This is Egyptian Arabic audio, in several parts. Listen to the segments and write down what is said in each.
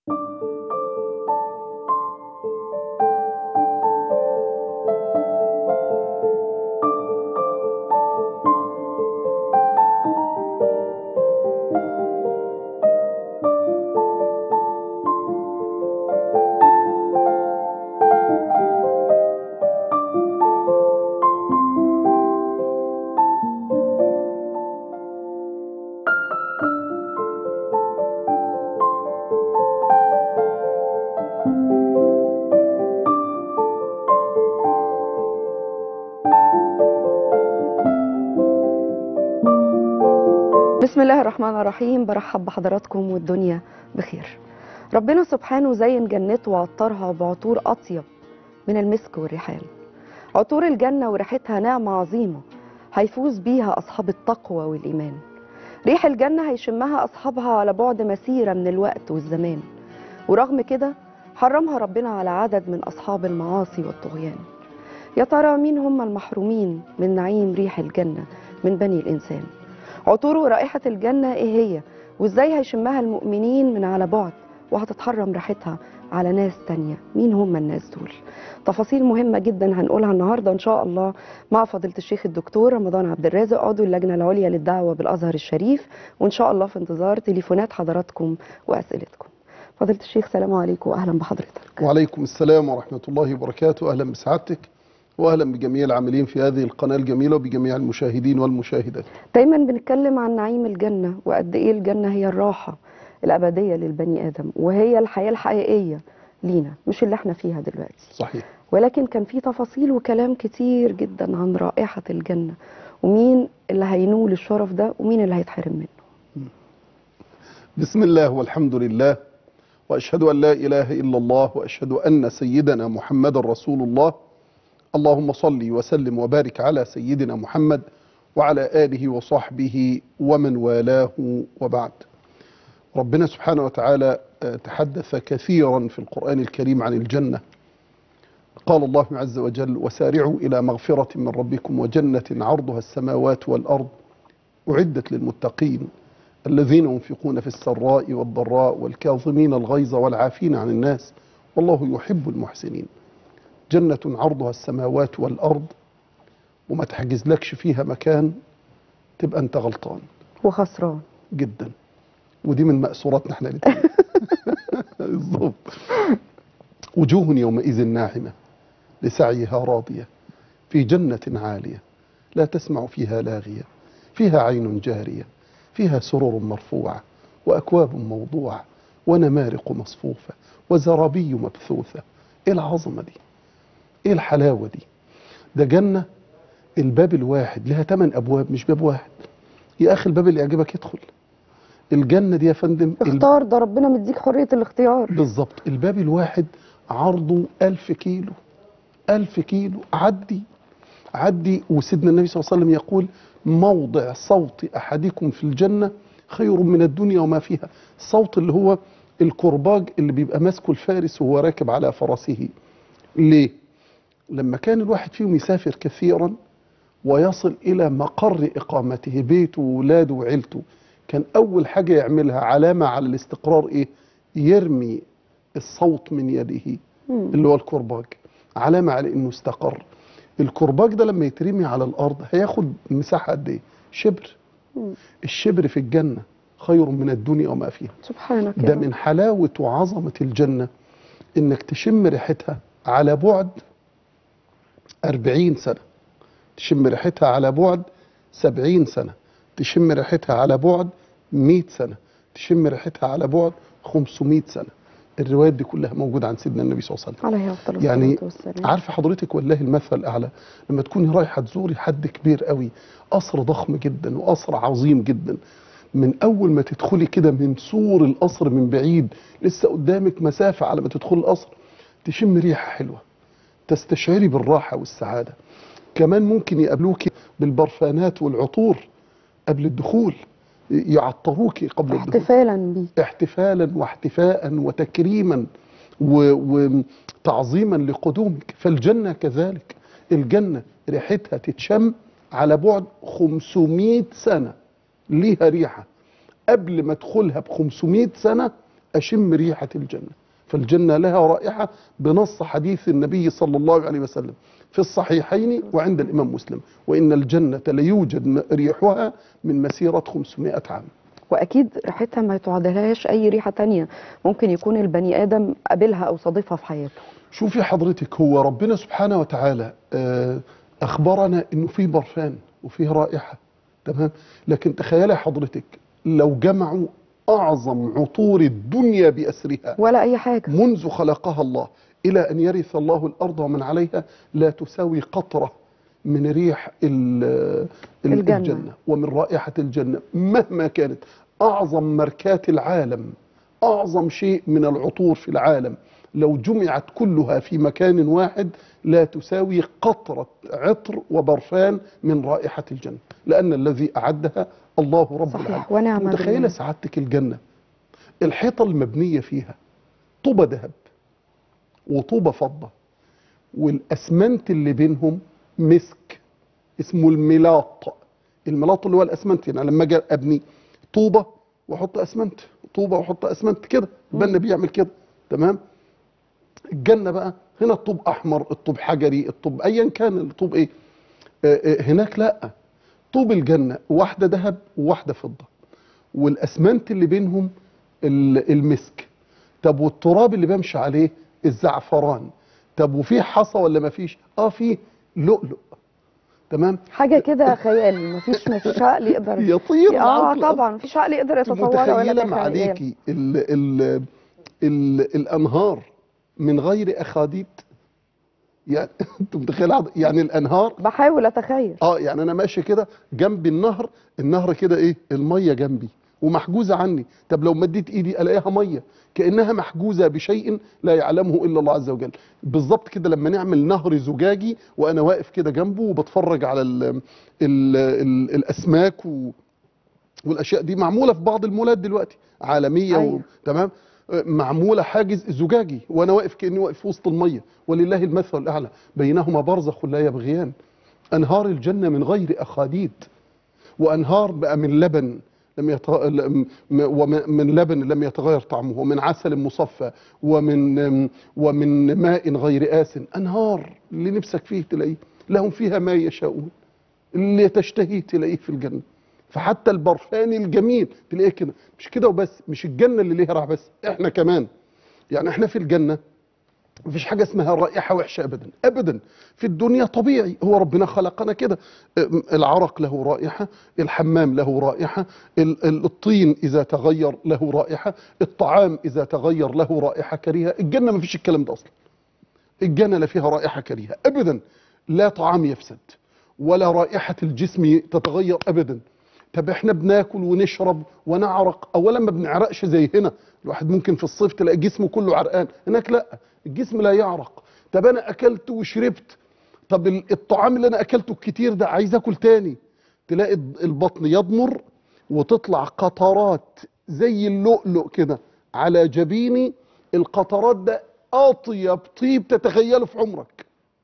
بسم الله الرحمن الرحيم برحب بحضراتكم والدنيا بخير ربنا سبحانه زين جنته وعطرها بعطور أطيب من المسك والريحان عطور الجنة وريحتها نعمة عظيمة هيفوز بيها أصحاب التقوى والإيمان ريح الجنة هيشمها أصحابها على بعد مسيرة من الوقت والزمان ورغم كده حرمها ربنا على عدد من أصحاب المعاصي والطغيان يا ترى مين هم المحرومين من نعيم ريح الجنة من بني الإنسان عطور ورائحة الجنة إيه هي وإزاي هيشمها المؤمنين من على بعد وهتتحرم ريحتها على ناس تانية مين هم الناس دول تفاصيل مهمة جدا هنقولها النهاردة إن شاء الله مع فضيلة الشيخ الدكتور رمضان عبد الرازق عضو اللجنة العليا للدعوة بالأزهر الشريف وإن شاء الله في انتظار تليفونات حضراتكم وأسئلتكم فضيلة الشيخ سلام عليكم وأهلا بحضرتك وعليكم السلام ورحمة الله وبركاته أهلا بسعادتك وأهلا بجميع العاملين في هذه القناة الجميلة وبجميع المشاهدين والمشاهدات دايما بنتكلم عن نعيم الجنة وقد إيه الجنة هي الراحة الأبدية للبني آدم وهي الحياة الحقيقية لينا مش اللي احنا فيها دلوقتي صحيح ولكن كان في تفاصيل وكلام كتير جدا عن رائحة الجنة ومين اللي هينول الشرف ده ومين اللي هيتحرم منه بسم الله والحمد لله وأشهد أن لا إله إلا الله وأشهد أن سيدنا محمد رسول الله اللهم صل وسلم وبارك على سيدنا محمد وعلى آله وصحبه ومن والاه وبعد ربنا سبحانه وتعالى تحدث كثيرا في القرآن الكريم عن الجنة قال الله عز وجل وسارعوا إلى مغفرة من ربكم وجنة عرضها السماوات والأرض أعدت للمتقين الذين ينفقون في السراء والضراء والكاظمين الغيظ والعافين عن الناس والله يحب المحسنين جنة عرضها السماوات والأرض وما تحجزلكش فيها مكان تبقى أنت غلطان وخسران جدا ودي من مأسوراتنا احنا الاثنين بالظبط وجوه يومئذ ناعمة لسعيها راضية في جنة عالية لا تسمع فيها لاغية فيها عين جارية فيها سرر مرفوعة وأكواب موضوعة ونمارق مصفوفة وزرابي مبثوثة إيه العظمة دي إيه الحلاوة دي ده جنة الباب الواحد لها ثمان أبواب مش باب واحد يا أخي الباب اللي يعجبك يدخل الجنة دي يا فندم الب- اختار ده ربنا مديك حرية الاختيار بالظبط الباب الواحد عرضه ألف كيلو ألف كيلو عدي عدي وسيدنا النبي صلى الله عليه وسلم يقول موضع صوت أحدكم في الجنة خير من الدنيا وما فيها الصوت اللي هو الكرباج اللي بيبقى ماسكه الفارس وهو راكب على فرسه ليه لما كان الواحد فيهم يسافر كثيرا ويصل إلى مقر إقامته بيته وولاده وعيلته كان أول حاجة يعملها علامة على الاستقرار إيه يرمي الصوت من يده مم. اللي هو الكرباج علامة على إنه استقر الكرباج ده لما يترمي على الأرض هياخد مساحة قد إيه شبر مم. الشبر في الجنة خير من الدنيا وما فيها سبحانك يا ده رب. من حلاوة وعظمة الجنة إنك تشم ريحتها على بعد أربعين سنة تشم ريحتها على بعد سبعين سنة تشم ريحتها على بعد مئة سنة تشم ريحتها على بعد خمسمائة سنة الروايات دي كلها موجودة عن سيدنا النبي صلى الله عليه وسلم عليه أفضل يعني الصلاة والسلام عارفه حضرتك والله المثل الاعلى لما تكوني رايحه تزوري حد كبير قوي قصر ضخم جدا وقصر عظيم جدا من اول ما تدخلي كده من سور القصر من بعيد لسه قدامك مسافه على ما تدخلي القصر تشم ريحه حلوه تستشعري بالراحه والسعاده كمان ممكن يقابلوكي بالبرفانات والعطور قبل الدخول يعطروكي قبل الدخول احتفالا بيه احتفالا واحتفاء وتكريما و- وتعظيما لقدومك فالجنة كذلك الجنة ريحتها تتشم على بعد 500 سنة ليها ريحة قبل ما ادخلها ب 500 سنة اشم ريحه الجنه فالجنه لها رائحه بنص حديث النبي صلى الله عليه وسلم في الصحيحين وعند الامام مسلم وان الجنه ليوجد ريحها من مسيره 500 عام واكيد ريحتها ما تعادلهاش اي ريحه تانية ممكن يكون البني ادم قابلها او صادفها في حياته شوفي حضرتك هو ربنا سبحانه وتعالى آه، اخبرنا انه فيه برفان وفيه رائحه تمام لكن تخيلي حضرتك لو جمعوا اعظم عطور الدنيا باسرها ولا اي حاجه منذ خلقها الله الى ان يرث الله الارض ومن عليها لا تساوي قطره من ريح ال- ال- الجنة. الجنه ومن رائحه الجنه مهما كانت اعظم ماركات العالم اعظم شيء من العطور في العالم لو جمعت كلها في مكان واحد لا تساوي قطره عطر وبرفان من رائحه الجنه لان الذي اعدها الله رب صحيح، العالمين ونعم متخيله بالله. سعادتك الجنه الحيطه المبنيه فيها طوبة ذهب وطوبة فضة والأسمنت اللي بينهم مسك اسمه الملاط الملاط اللي هو الأسمنت يعني لما أجي أبني طوبة وأحط أسمنت طوبة وأحط أسمنت كده البنا بيعمل كده تمام الجنة بقى هنا الطوب أحمر الطوب حجري الطوب أيا كان الطوب إيه آه، آه، هناك لأ طوب الجنة واحدة ذهب وواحدة فضة والأسمنت اللي بينهم ال- المسك طب والتراب اللي بمشي عليه الزعفران طب وفيه حصى ولا ما فيش اه فيه لؤلؤ تمام حاجه كده خيال مفيش مفيش عقل يقدر يطير اه العقل. طبعا مفيش عقل يقدر انت يتصورها ولا متخيله تخيل معليكي ال ال ال الانهار من غير اخاديد يعني انت متخيل عض- يعني الانهار بحاول اتخيل اه يعني انا ماشي كده جنبي النهر النهر كده ايه الميه جنبي ومحجوزه عني طب لو مديت ايدي الاقيها ميه كانها محجوزه بشيء لا يعلمه الا الله عز وجل بالظبط كده لما نعمل نهر زجاجي وانا واقف كده جنبه وبتفرج على ال ال ال الاسماك و والاشياء دي معموله في بعض المولات دلوقتي عالميه أيوة. و... تمام آه، معموله حاجز زجاجي وانا واقف كاني واقف في وسط الميه ولله المثل الاعلى بينهما برزخ لا يبغيان انهار الجنه من غير اخاديد وانهار بقى من لبن لم يت... لم- ومن من لبن لم يتغير طعمه ومن عسل مصفى ومن ومن ماء غير آس انهار اللي نفسك فيه تلاقيه لهم فيها ما يشاءون اللي تشتهيه تلاقيه في الجنه فحتى البرفان الجميل تلاقيه كده مش كده وبس مش الجنه اللي ليها رائحه بس احنا كمان يعني احنا في الجنه مفيش حاجه اسمها رائحه وحشه ابدا ابدا في الدنيا طبيعي هو ربنا خلقنا كده ام، العرق له رائحه الحمام له رائحه ال- ال- الطين اذا تغير له رائحه الطعام اذا تغير له رائحه كريهه الجنه مفيش الكلام ده اصلا الجنه لا فيها رائحه كريهه ابدا لا طعام يفسد ولا رائحه الجسم تتغير ابدا طب احنا بناكل ونشرب ونعرق اولا ما بنعرقش زي هنا الواحد ممكن في الصيف تلاقي جسمه كله عرقان هناك لا الجسم لا يعرق طب انا اكلت وشربت طب ال- الطعام اللي انا اكلته الكتير ده عايز اكل تاني تلاقي الض- البطن يضمر وتطلع قطرات زي اللؤلؤ كده على جبيني القطرات ده اطيب طيب تتخيله في عمرك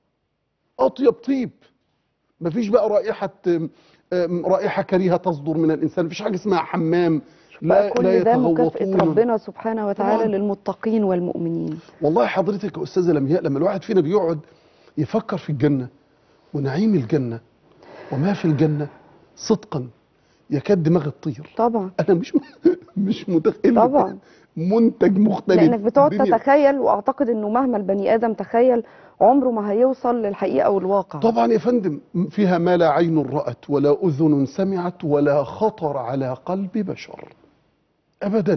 اطيب طيب مفيش بقى رائحه أم، أم، رائحه كريهه تصدر من الانسان مفيش حاجه اسمها حمام بقى كل ده مكافأة يتغوطون. ربنا سبحانه وتعالى طبعاً. للمتقين والمؤمنين والله حضرتك يا استاذه لمياء لما الواحد فينا بيقعد يفكر في الجنه ونعيم الجنه وما في الجنه صدقا يكاد دماغ تطير طبعا انا مش مش متخيل طبعا. منتج مختلف لانك بتقعد الدنيا- تتخيل واعتقد انه مهما البني ادم تخيل عمره ما هيوصل للحقيقه والواقع طبعا يا فندم فيها ما لا عين رأت ولا أذن سمعت ولا خطر على قلب بشر أبدا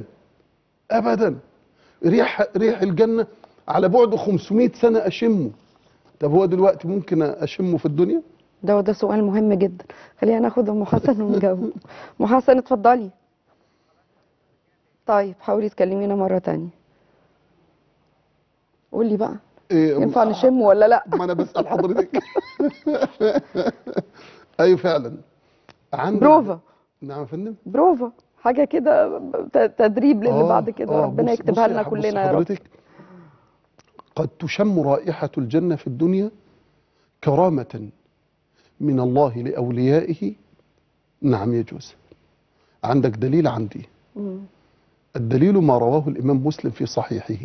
أبدا ريح ريح الجنة على بعد 500 سنة أشمه طب هو دلوقتي ممكن أشمه في الدنيا ده وده سؤال مهم جدا خلينا ناخد ام حسن ونجاوب ام حسن اتفضلي طيب حاولي تكلمينا مره تانية قولي بقى إيه ينفع نشم ولا لا ما أنا بسأل حضرتك أيوة فعلا عندك بروفا نعم يا فندم بروفا حاجه كده ت- تدريب للي آه، بعد كده آه، ربنا بص- يكتبها بص لنا يا- بص كلنا يا رب حضرتك قد تشم رائحة الجنة في الدنيا كرامة من الله لأوليائه نعم يجوز عندك دليل عندي مم. الدليل ما رواه الإمام مسلم في صحيحه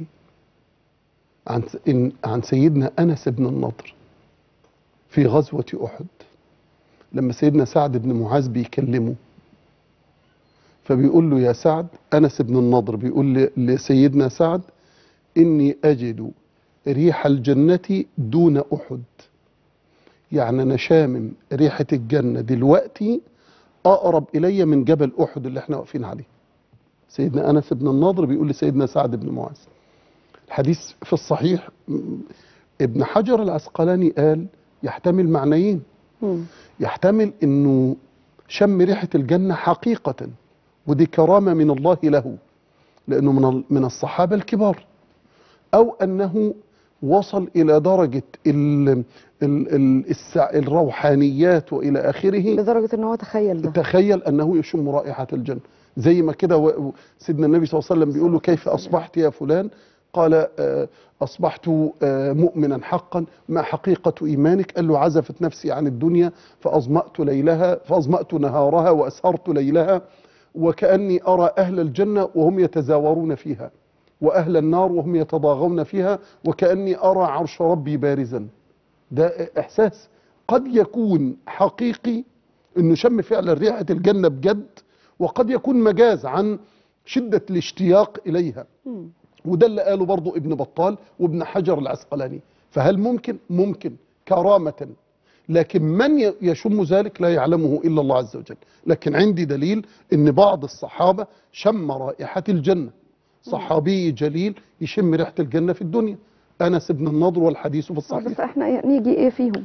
عن إن عن سيدنا أنس بن النضر في غزوة أحد لما سيدنا سعد بن معاذ بيكلمه فبيقول له يا سعد أنس بن النضر بيقول ل- لسيدنا سعد إني أجد ريح الجنة دون أحد يعني أنا شامم ريحة الجنة دلوقتي أقرب إلي من جبل أحد اللي احنا واقفين عليه سيدنا أنس بن النضر بيقول لسيدنا سعد بن معاذ الحديث في الصحيح م- ابن حجر العسقلاني قال يحتمل معنيين مم. يحتمل انه شم ريحه الجنه حقيقه ودي كرامه من الله له لانه من ال- من الصحابه الكبار او انه وصل الى درجه ال ال ال السع الروحانيات والى اخره لدرجه ان هو تخيل ده تخيل انه يشم رائحه الجنه زي ما كده و- و- سيدنا النبي صلى الله عليه وسلم بيقول له كيف اصبحت يا فلان قال آه، اصبحت آه، مؤمنا حقا ما حقيقه ايمانك قال له عزفت نفسي عن الدنيا فاظمات ليلها فاظمات نهارها واسهرت ليلها وكاني ارى اهل الجنه وهم يتزاورون فيها واهل النار وهم يتضاغون فيها وكاني ارى عرش ربي بارزا ده احساس قد يكون حقيقي انه شم فعلا ريحه الجنه بجد وقد يكون مجاز عن شده الاشتياق اليها مم. وده اللي قاله برضو ابن بطال وابن حجر العسقلاني فهل ممكن ممكن كرامه لكن من ي- يشم ذلك لا يعلمه الا الله عز وجل لكن عندي دليل ان بعض الصحابه شم رائحه الجنه صحابي جليل يشم ريحه الجنه في الدنيا انس بن النضر والحديث في آه، الصحيح بس احنا إيه- نيجي ايه فيهم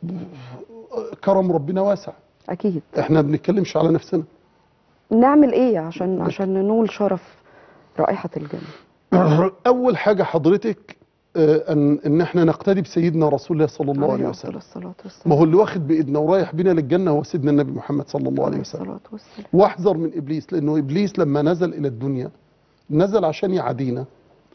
كرم ربنا واسع اكيد احنا ما بنتكلمش على نفسنا نعمل ايه عشان عشان ننول شرف رائحه الجنه اول حاجه حضرتك آه، ان ان احنا نقتدي بسيدنا رسول الله صلى الله عليه عليه أفضل وسلم الصلاه ما والسلام هو اللي واخد بايدنا ورايح بينا للجنه هو سيدنا النبي محمد صلى الله عليه وسلم الصلاه والسلام واحذر من ابليس لانه ابليس لما نزل الى الدنيا نزل عشان يعادينا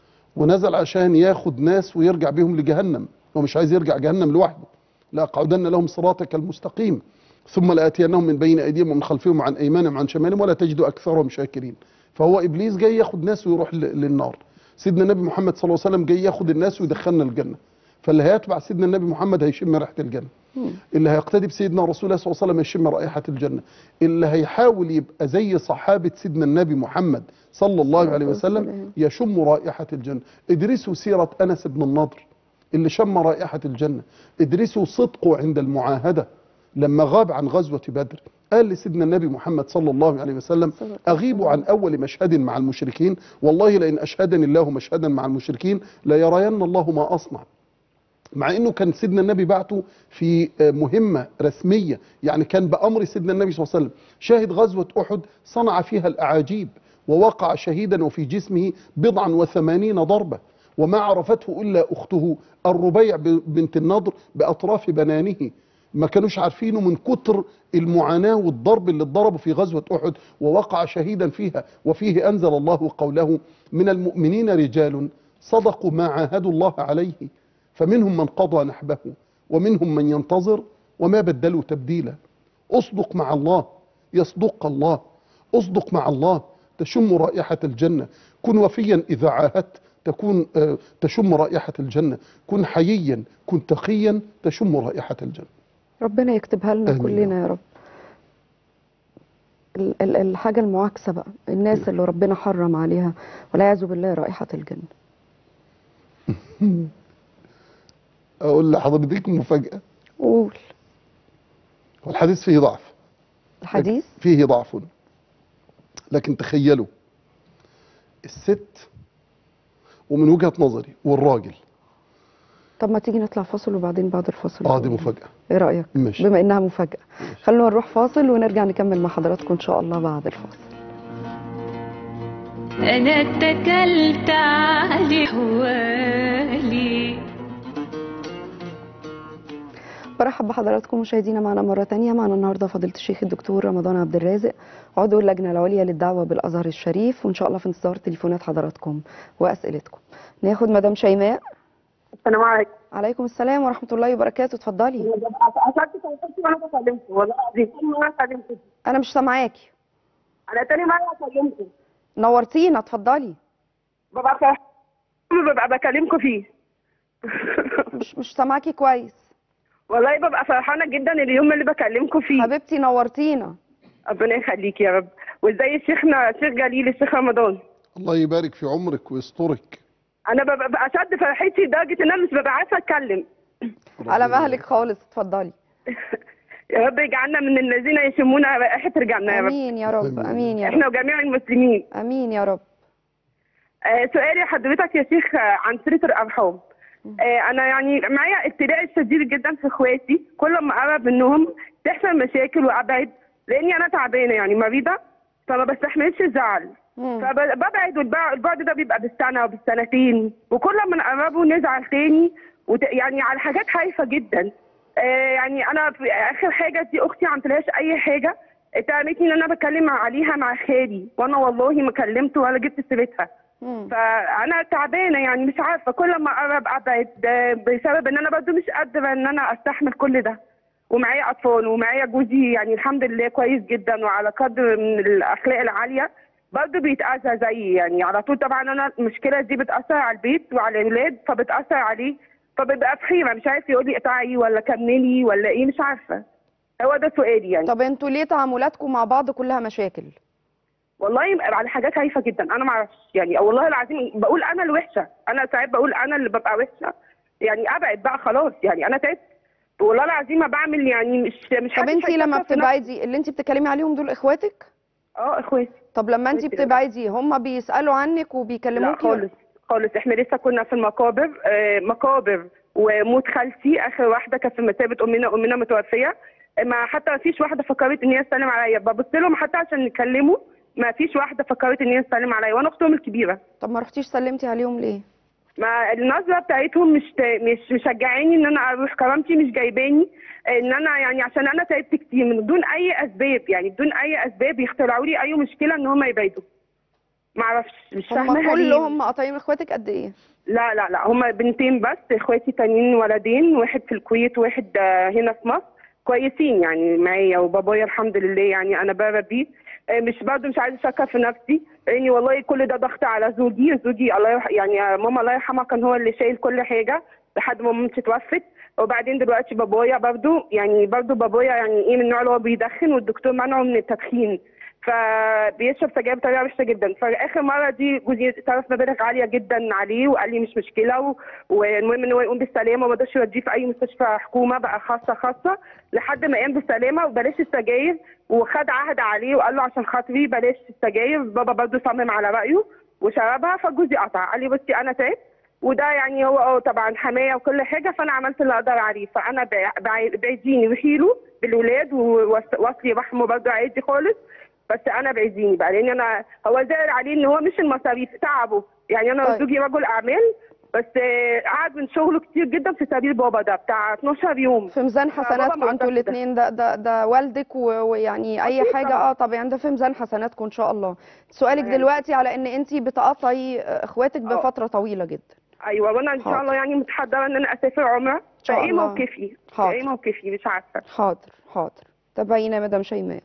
ونزل عشان ياخد ناس ويرجع بيهم لجهنم هو مش عايز يرجع جهنم لوحده لاقعدن لهم صراطك المستقيم ثم لاتينهم من بين ايديهم ومن خلفهم وعن ايمانهم وعن شمالهم ولا تجد اكثرهم شاكرين فهو ابليس جاي ياخد ناس ويروح ل- للنار سيدنا النبي محمد صلى الله عليه وسلم جاي ياخد الناس ويدخلنا الجنه فاللي هيتبع سيدنا النبي محمد هيشم ريحه الجنه مم. اللي هيقتدي بسيدنا رسول الله صلى الله عليه وسلم يشم رائحة الجنة اللي هيحاول يبقى زي صحابة سيدنا النبي محمد صلى الله عليه وسلم والسلام. يشم رائحة الجنة ادرسوا سيرة أنس بن النضر اللي شم رائحة الجنة ادرسوا صدقه عند المعاهدة لما غاب عن غزوة بدر قال لسيدنا النبي محمد صلى الله عليه وسلم صلى الله أغيب عن أول مشهد مع المشركين والله لئن أشهدني الله مشهدا مع المشركين ليرين الله ما أصنع مع انه كان سيدنا النبي بعته في آه، مهمه رسميه يعني كان بامر سيدنا النبي صلى الله عليه وسلم شاهد غزوه احد صنع فيها الاعاجيب ووقع شهيدا وفي جسمه بضعا وثمانين ضربه وما عرفته الا اخته الربيع ب- بنت النضر باطراف بنانه ما كانوش عارفينه من كتر المعاناه والضرب اللي اتضربوا في غزوه احد ووقع شهيدا فيها وفيه انزل الله قوله من المؤمنين رجال صدقوا ما عاهدوا الله عليه فمنهم من قضى نحبه ومنهم من ينتظر وما بدلوا تبديلا اصدق مع الله يصدق الله اصدق مع الله تشم رائحة الجنة كن وفيا إذا عاهدت تكون آه، تشم رائحة الجنة كن حييا كن تقيا تشم رائحة الجنة ربنا يكتبها لنا آمين. كلنا يا رب ال- ال- الحاجة المعاكسة بقى الناس اللي ربنا حرم عليها والعياذ بالله رائحة الجنة أقول لحضرتك مفاجأة قول والحديث فيه ضعف الحديث فيه ضعف لكن تخيلوا الست ومن وجهة نظري والراجل طب ما تيجي نطلع فاصل وبعدين بعد الفاصل اه دي نقول. مفاجأة ايه رأيك ماشي بما انها مفاجأة خلونا نروح فاصل ونرجع نكمل مع حضراتكم ان شاء الله بعد الفاصل أنا اتكلت على حوالي برحب بحضراتكم مشاهدينا معنا مرة تانية معنا النهاردة فضيلة الشيخ الدكتور رمضان عبد الرازق عضو اللجنة العليا للدعوة بالأزهر الشريف وإن شاء الله في انتظار تليفونات حضراتكم وأسئلتكم ناخد مدام شيماء السلام عليكم عليكم السلام ورحمة الله وبركاته اتفضلي عشان تواصلت وانا بكلمكم والله العظيم تاني مرة كلمتكم أنا مش سامعاكي انا تاني مرة كلمتكم نورتينا اتفضلي ببقى فرحانة ببقى بكلمكم فيه مش مش سامعاكي كويس والله ببقى فرحانة جدا اليوم اللي بكلمكم فيه حبيبتي نورتينا ربنا يخليك يا رب وازاي شيخنا شيخ جليل الشيخ رمضان الله يبارك في عمرك ويسترك انا ببقى ببقى اشد فرحتي لدرجة ان انا مش ببقى عارفة اتكلم على مهلك خالص اتفضلي يا رب يجعلنا من الذين يشمون رائحة رجعنا يا رب امين يا رب امين يا احنا رب وجميع المسلمين امين يا رب آه، سؤالي حضرتك يا شيخ آه، عن صلة الأرحام آه، أنا يعني معايا ابتلاء شديد جدا في إخواتي كل ما أقرب منهم تحصل مشاكل وأبعد لأني أنا تعبانة يعني مريضة فما بستحملش الزعل مم. فببعد والبع- البعد ده بيبقى بالسنة وبالسنتين وكل ما نقربه نزعل تاني وت... يعني على حاجات هايفة جدا آه يعني أنا في آخر حاجة دي أختي عملتلهاش أي حاجة اتهمتني إن أنا بتكلم عليها مع خالي وأنا والله ما كلمت ولا جبت سيرتها مم. فانا تعبانه يعني مش عارفه كل ما اقرب ابعد آه، بسبب ان انا برضه مش قادره ان انا استحمل كل ده ومعايا اطفال ومعايا جوزي يعني الحمد لله كويس جدا وعلى قدر من الاخلاق العاليه برضه بيتاذى زيي يعني على طول طبعا انا المشكله دي بتاثر على البيت وعلى الاولاد فبتاثر عليه فبيبقى في حيره مش عارف يقول لي اقطعي ولا كملي ولا ايه مش عارفه هو ده سؤالي يعني طب انتوا ليه تعاملاتكم مع بعض كلها مشاكل والله على حاجات هايفه جدا انا ما اعرفش يعني والله العظيم بقول انا الوحشه انا ساعات بقول انا اللي ببقى وحشه يعني ابعد بقى خلاص يعني انا تعبت والله العظيم ما بعمل يعني مش مش طب حدش انت لما هيفكر في نفسه. بتبعدي اللي انت بتتكلمي عليهم دول اخواتك اه اخواتي طب لما انت اخواتي لا. بتبعدي هم بيسالوا عنك لا وبيكلموكي خالص خالص احنا لسه كنا في المقابر آه مقابر وموت خالتي اخر واحده كانت في مثابه امنا امنا متوفيه ما حتى ما فيش واحده فكرت ان هي تسلم عليا ببص لهم حتى عشان نتكلموا ما فيش واحده فكرت ان هي تسلم عليا وانا اختهم الكبيره طب ما رحتيش سلمتي عليهم ليه ما النظره بتاعتهم مش مش مشجعاني ان انا اروح كرامتي مش جايباني ان انا يعني عشان انا تعبت كتير من دون اي اسباب يعني بدون اي اسباب يخترعوا لي اي مشكله ان هم يبعدوا ما اعرفش مش فاهمه هم كلهم مقاطعين اخواتك قد ايه لا لا لا هما بنتين بس اخواتي تانيين ولدين واحد في الكويت وواحد آه، هنا في مصر كويسين يعني معايا وبابايا الحمد لله يعني انا بره بيه آه، مش برضه مش عايزه اشكر في نفسي لاني والله كل ده ضغط على زوجي زوجي الله يرح يعني آه، ماما الله يرحمها كان هو اللي شايل كل حاجه لحد ما مامتي توفت وبعدين دلوقتي بابايا برضه يعني برضه بابايا يعني ايه من النوع اللي هو بيدخن والدكتور منعه من التدخين فبيشرب سجاير بطريقه وحشه جدا فاخر مره دي جوزي صرف مبالغ عاليه جدا عليه وقال لي مش مشكله و... والمهم ان هو يقوم بالسلامه وما رضاش يوديه في اي مستشفى حكومه بقى خاصه خاصه لحد ما قام بالسلامه وبلاش السجاير وخد عهد عليه وقال له عشان خاطري بلاش السجاير بابا برضه صمم على رايه وشربها فجوزي قطع قال لي بصي انا تعبت وده يعني هو اه طبعا حمايه وكل حاجه فانا عملت اللي اقدر عليه فانا بع- بع- بعيديني وحيله بالولاد ووصلي رحمه برضه عادي خالص بس انا بعيديني بقى لان انا هو زعل عليه ان هو مش المصاريف تعبه يعني انا طيب. زوجي رجل اعمال بس آه، قعد من شغله كتير جدا في سبيل بابا ده بتاع 12 يوم في ميزان بابا حسناتكم ما انتوا قدرش ده. الاثنين ده ده ده والدك و- ويعني اي أكيد حاجه طبعا. اه طبعا ده في ميزان حسناتكم ان شاء الله سؤالك تمام. دلوقتي على ان انت بتقاطعي اخواتك اه. بفتره طويله جدا ايوه وانا ان شاء حاضر. الله يعني متحضره ان انا اسافر عمره شاء فايه الله. موقفي؟ حاضر. ايه موقفي مش عارفه حاضر حاضر تابعينا يا مدام شيماء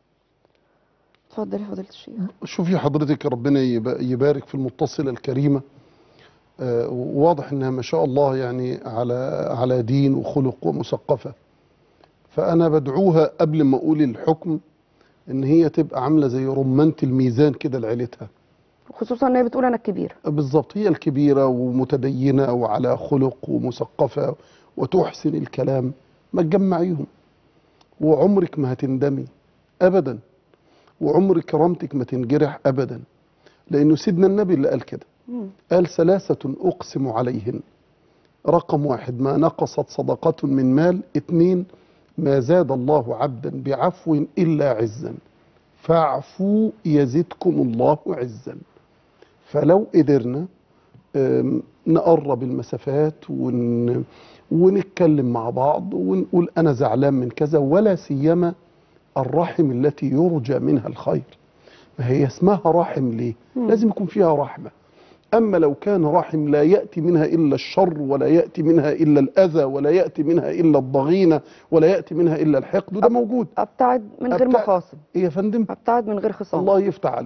اتفضلي يا فضيله الشيخ شوفي حضرتك ربنا يب- يبارك في المتصلة الكريمة آه، واضح انها ما شاء الله يعني على على دين وخلق ومثقفة فانا بدعوها قبل ما اقول الحكم ان هي تبقى عاملة زي رمانة الميزان كده لعيلتها خصوصا ان هي بتقول انا الكبيره بالظبط هي الكبيرة ومتدينة وعلى خلق ومثقفة وتحسن الكلام ما تجمعيهم وعمرك ما هتندمي أبدا وعمر كرامتك ما تنجرح أبدا لأنه سيدنا النبي اللي قال كده مم. قال ثلاثة أقسم عليهن رقم واحد ما نقصت صدقة من مال اثنين ما زاد الله عبدا بعفو إلا عزا فاعفوا يزدكم الله عزا فلو قدرنا آم، نقرب المسافات ون ونتكلم مع بعض ونقول أنا زعلان من كذا ولا سيما الرحم التي يرجى منها الخير ما هي اسمها رحم ليه مم. لازم يكون فيها رحمة أما لو كان رحم لا يأتي منها إلا الشر ولا يأتي منها إلا الأذى ولا يأتي منها إلا الضغينة ولا يأتي منها إلا الحقد وده موجود ابتعد من غير أبتعد. مخاصم إيه يا فندم ابتعد من غير خصام الله يفتح عليك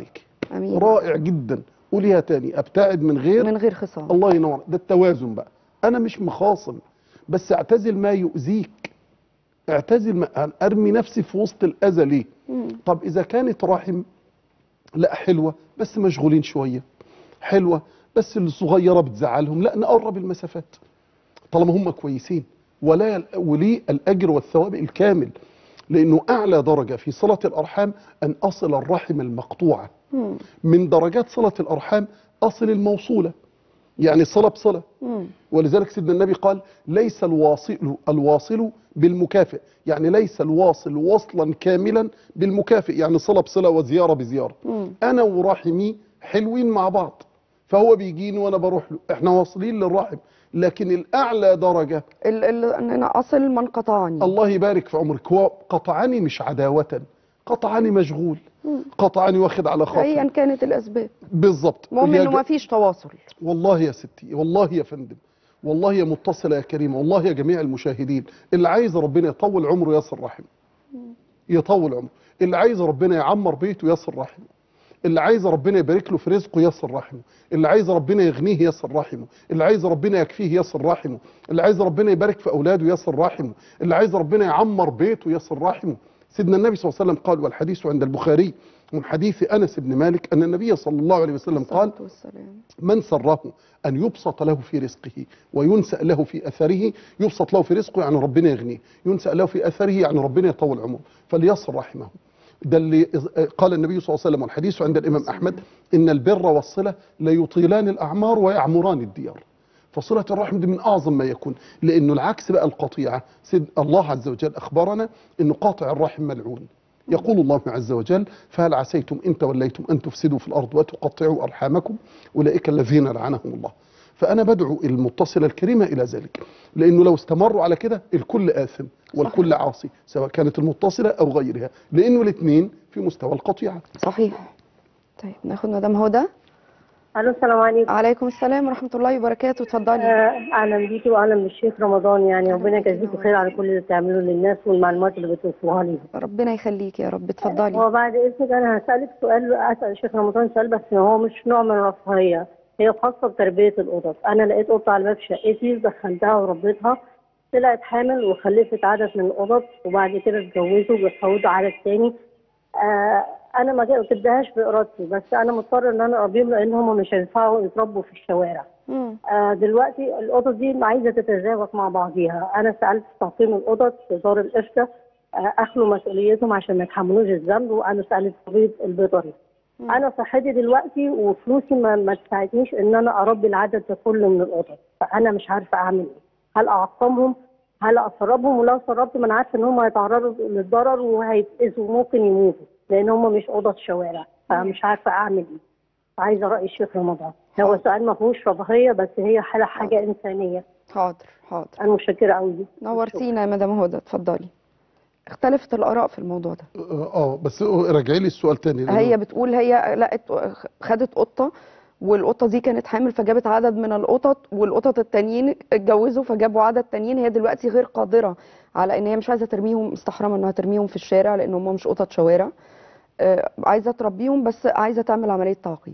امين رائع جدا قوليها تاني ابتعد من غير من غير خصام الله ينور ده التوازن بقى انا مش مخاصم بس اعتزل ما يؤذيك اعتزل ما ارمي نفسي في وسط الاذى ليه مم. طب اذا كانت رحم لا حلوه بس مشغولين شويه حلوه بس الصغيره بتزعلهم لا نقرب المسافات طالما هم كويسين ولا يل- ولي الاجر والثواب الكامل لانه اعلى درجه في صله الارحام ان اصل الرحم المقطوعه مم. من درجات صله الارحام اصل الموصوله يعني صله بصله مم. ولذلك سيدنا النبي قال ليس الواصل الواصل بالمكافئ يعني ليس الواصل وصلا كاملا بالمكافئ يعني صله بصله وزياره بزياره مم. انا ورحمي حلوين مع بعض فهو بيجيني وانا بروح له احنا واصلين للرحم لكن الاعلى درجه ال- ال- ان انا اصل من قطعني الله يبارك في عمرك هو قطعني مش عداوه قطعني مشغول مم. قطعني واخد على ايا خاطر كانت الاسباب بالظبط المهم يا انه ج- ما فيش تواصل والله يا ستي والله يا فندم والله يا متصلة يا كريمة والله يا جميع المشاهدين اللي عايز ربنا يطول عمره يصل رحمه يطول عمره اللي عايز ربنا يعمر بيته يصل رحمه اللي عايز ربنا يبارك له في رزقه يصل رحمه اللي عايز ربنا يغنيه يصل رحمه اللي عايز ربنا يكفيه يصل رحمه اللي عايز ربنا يبارك في اولاده يصل رحمه اللي عايز ربنا يعمر بيته يصل رحمه سيدنا النبي صلى الله عليه وسلم قال والحديث عند البخاري من حديث انس بن مالك ان النبي صلى الله عليه وسلم قال الصلاة والسلام من سره أن يبسط له في رزقه وينسأ له في أثره يبسط له في رزقه يعني ربنا يغنيه ينسأ له في أثره يعني ربنا يطول عمره فليصل رحمه ده اللي قال النبي صلى الله عليه وسلم والحديث عند الإمام أحمد إن البر والصلة ليطيلان الأعمار ويعمران الديار فصلة الرحم دي من أعظم ما يكون لأنه العكس بقى القطيعة سيد الله عز وجل أخبرنا أنه قاطع الرحم ملعون يقول الله عز وجل فهل عسيتم إن توليتم أن تفسدوا في الأرض وتقطعوا أرحامكم أولئك الذين لعنهم الله فأنا بدعو المتصلة الكريمة إلى ذلك لأنه لو استمروا على كده الكل آثم والكل عاصي سواء كانت المتصلة أو غيرها لأنه الاثنين في مستوى القطيعة صحيح طيب ناخد مدام هدى الو السلام عليكم عليكم السلام ورحمه الله وبركاته اتفضلي آه، اهلا بيكي واهلا بالشيخ رمضان يعني ربنا يجزيكم خير على كل اللي بتعملوه للناس والمعلومات اللي بتوصلوها ليهم ربنا يخليك يا رب اتفضلي هو بعد اذنك انا هسالك سؤال اسال الشيخ رمضان سؤال بس هو مش نوع من الرفاهيه هي خاصه بتربيه القطط انا لقيت قطه على باب شقتي دخلتها وربيتها طلعت حامل وخلفت عدد من القطط وبعد كده اتجوزوا وبيحودوا عدد تاني آه انا ما جبتهاش بارادتي بس انا مضطر ان انا اربيهم لان هم مش هينفعوا يتربوا في الشوارع مم. آه دلوقتي القطط دي عايزه تتزاوج مع بعضيها انا سالت في تعقيم القطط في دار الافتاء آه اخلوا مسؤوليتهم عشان ما يتحملوش الذنب وانا سالت الطبيب البيطري مم. انا صحتي دلوقتي وفلوسي ما, ما تساعدنيش ان انا اربي العدد ده كله من القطط فانا مش عارفه اعمل ايه هل اعقمهم هل اسربهم ولو سربت ما انا عارفه ان هم هيتعرضوا للضرر وهيتاذوا وممكن يموتوا لان هم مش قطط شوارع فمش عارفه اعمل ايه عايزه راي الشيخ رمضان هو سؤال ما فيهوش رفاهيه بس هي حاله حاجه انسانيه حاضر حاضر انا متشكره قوي نورتينا يا مدام هدى اتفضلي اختلفت الاراء في الموضوع ده اه آه، بس راجعي لي السؤال تاني لأنه- هي بتقول هي لقت خدت قطه والقطه دي كانت حامل فجابت عدد من القطط والقطط التانيين اتجوزوا فجابوا عدد تانيين هي دلوقتي غير قادره على ان هي مش عايزه ترميهم مستحرمه انها ترميهم في الشارع لان هم مش قطط شوارع آه، عايزه تربيهم بس عايزه تعمل عمليه تعقيم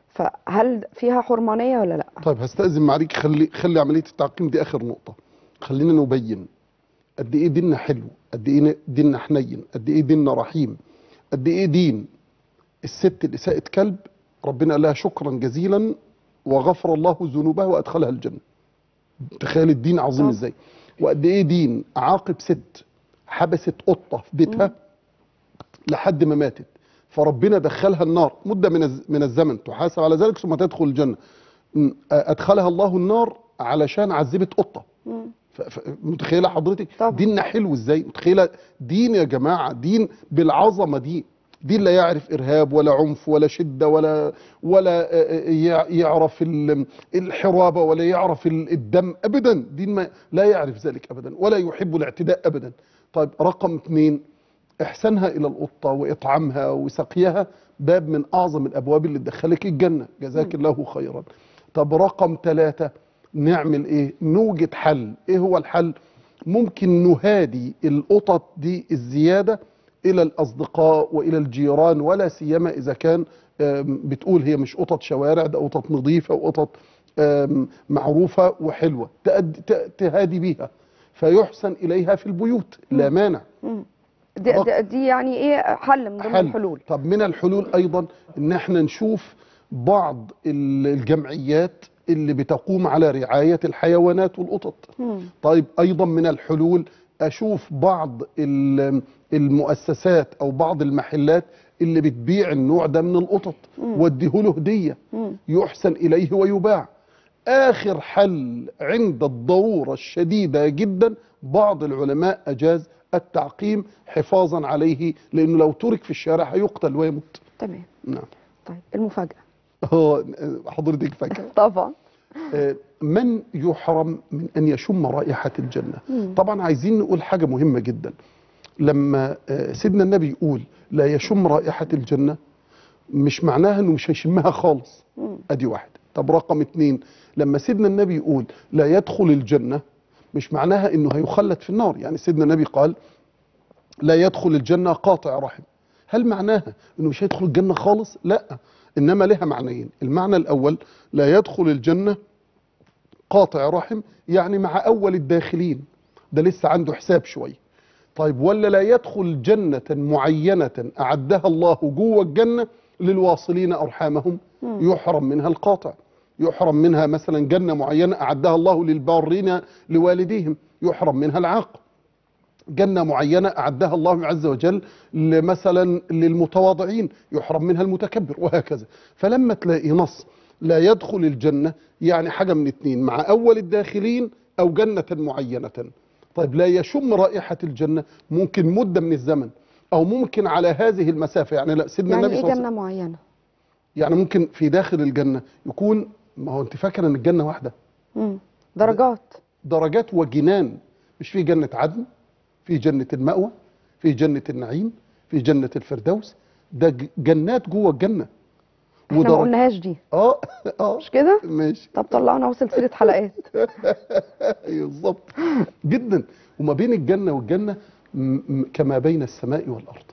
فهل فيها حرمانيه ولا لا طيب هستأذن معاليك خلي خلي عملية التعقيم دي آخر نقطة خلينا نبين قد إيه ديننا حلو قد إيه ديننا حنين قد إيه ديننا رحيم قد إيه دين الست اللي ساقت كلب ربنا قال لها شكرا جزيلا وغفر الله ذنوبها وأدخلها الجنة تخيل الدين عظيم طب. إزاي وقد إيه دين عاقب ست حبست قطة في بيتها لحد ما ماتت فربنا دخلها النار مدة من الز- من الزمن تحاسب على ذلك ثم تدخل الجنة م- أدخلها الله النار علشان عذبت قطة مم. ف- ف- متخيله حضرتك طبعا. ديننا حلو ازاي متخيله دين يا جماعه دين بالعظمه دي دين لا يعرف ارهاب ولا عنف ولا شده ولا ولا آه، آه، يع- يعرف ال- الحرابه ولا يعرف ال- الدم ابدا دين ما لا يعرف ذلك ابدا ولا يحب الاعتداء ابدا طيب رقم اثنين احسانها الى القطه واطعامها وسقيها باب من اعظم الابواب اللي تدخلك الجنه جزاك الله خيرا طب رقم ثلاثة نعمل ايه نوجد حل ايه هو الحل ممكن نهادي القطط دي الزيادة الى الاصدقاء والى الجيران ولا سيما اذا كان آم، بتقول هي مش قطط شوارع ده قطط نظيفه وقطط آم، معروفه وحلوه تأد- ت- تهادي بيها فيحسن اليها في البيوت لا مانع دي, دي, دي يعني ايه حل من ضمن حل. الحلول طب من الحلول ايضا ان احنا نشوف بعض ال- الجمعيات اللي بتقوم على رعايه الحيوانات والقطط طيب ايضا من الحلول اشوف بعض ال- المؤسسات او بعض المحلات اللي بتبيع النوع ده من القطط واديه هديه يحسن اليه ويباع اخر حل عند الضروره الشديده جدا بعض العلماء اجاز التعقيم حفاظا عليه لانه لو ترك في الشارع هيقتل ويموت تمام نعم طيب المفاجاه اه حضرتك فاكره طبعا آه، من يحرم من ان يشم رائحه الجنه طبعا عايزين نقول حاجه مهمه جدا لما آه، سيدنا النبي يقول لا يشم رائحه الجنه مش معناها انه مش هيشمها خالص ادي واحد طب رقم اتنين لما سيدنا النبي يقول لا يدخل الجنه مش معناها انه هيخلد في النار يعني سيدنا النبي قال لا يدخل الجنه قاطع رحم هل معناها انه مش هيدخل الجنه خالص لا انما لها معنيين المعنى الاول لا يدخل الجنه قاطع رحم يعني مع اول الداخلين ده لسه عنده حساب شويه طيب ولا لا يدخل جنة معينة أعدها الله جوه الجنة للواصلين أرحامهم يحرم منها القاطع يحرم منها مثلا جنة معينة أعدها الله للبارين لوالديهم يحرم منها العاق جنة معينة أعدها الله عز وجل مثلا للمتواضعين يحرم منها المتكبر وهكذا فلما تلاقي نص لا يدخل الجنة يعني حاجة من اتنين مع أول الداخلين أو جنة معينة طيب لا يشم رائحة الجنة ممكن مدة من الزمن أو ممكن على هذه المسافة يعني لا سيدنا يعني النبي ايه صلى الله عليه جنه معينه يعني ممكن في داخل الجنة يكون ما هو أنت فاكرة أن الجنة واحدة مم. درجات درجات وجنان مش في جنة عدن في جنة المأوى في جنة النعيم في جنة الفردوس ده ج- جنات جوه الجنة احنا ما قلناهاش دي اه اه مش كده ماشي طب طلعنا اهو سلسله حلقات أيوة بالظبط جدا وما بين الجنة والجنة م- م- كما بين السماء والأرض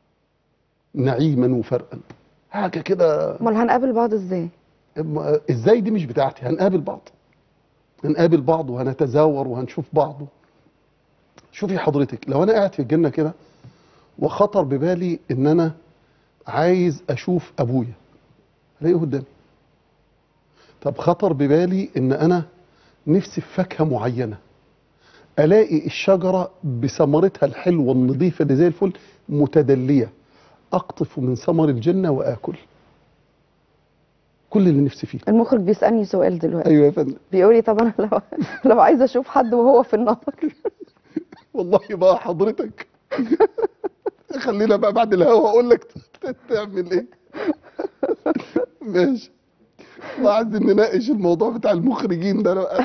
نعيما وفرقا حاجة كده امال هنقابل بعض ازاي م- ازاي دي مش بتاعتي هنقابل بعض هنقابل بعض وهنتزاور وهنشوف بعض شوفي حضرتك لو انا قاعد في الجنة كده وخطر ببالي ان انا عايز اشوف ابويا الاقيه قدامي طب خطر ببالي ان انا نفسي في فاكهه معينه الاقي الشجره بثمرتها الحلوه النظيفه اللي زي الفل متدليه اقطف من ثمر الجنه واكل كل اللي نفسي فيه المخرج بيسالني سؤال دلوقتي ايوه يا فندم بيقول لي طب انا لو لو عايزه اشوف حد وهو في النار والله بقى حضرتك خلينا بقى بعد الهوا اقول لك ت- تعمل ايه ماشي والله عايزين نناقش الموضوع بتاع المخرجين ده بقى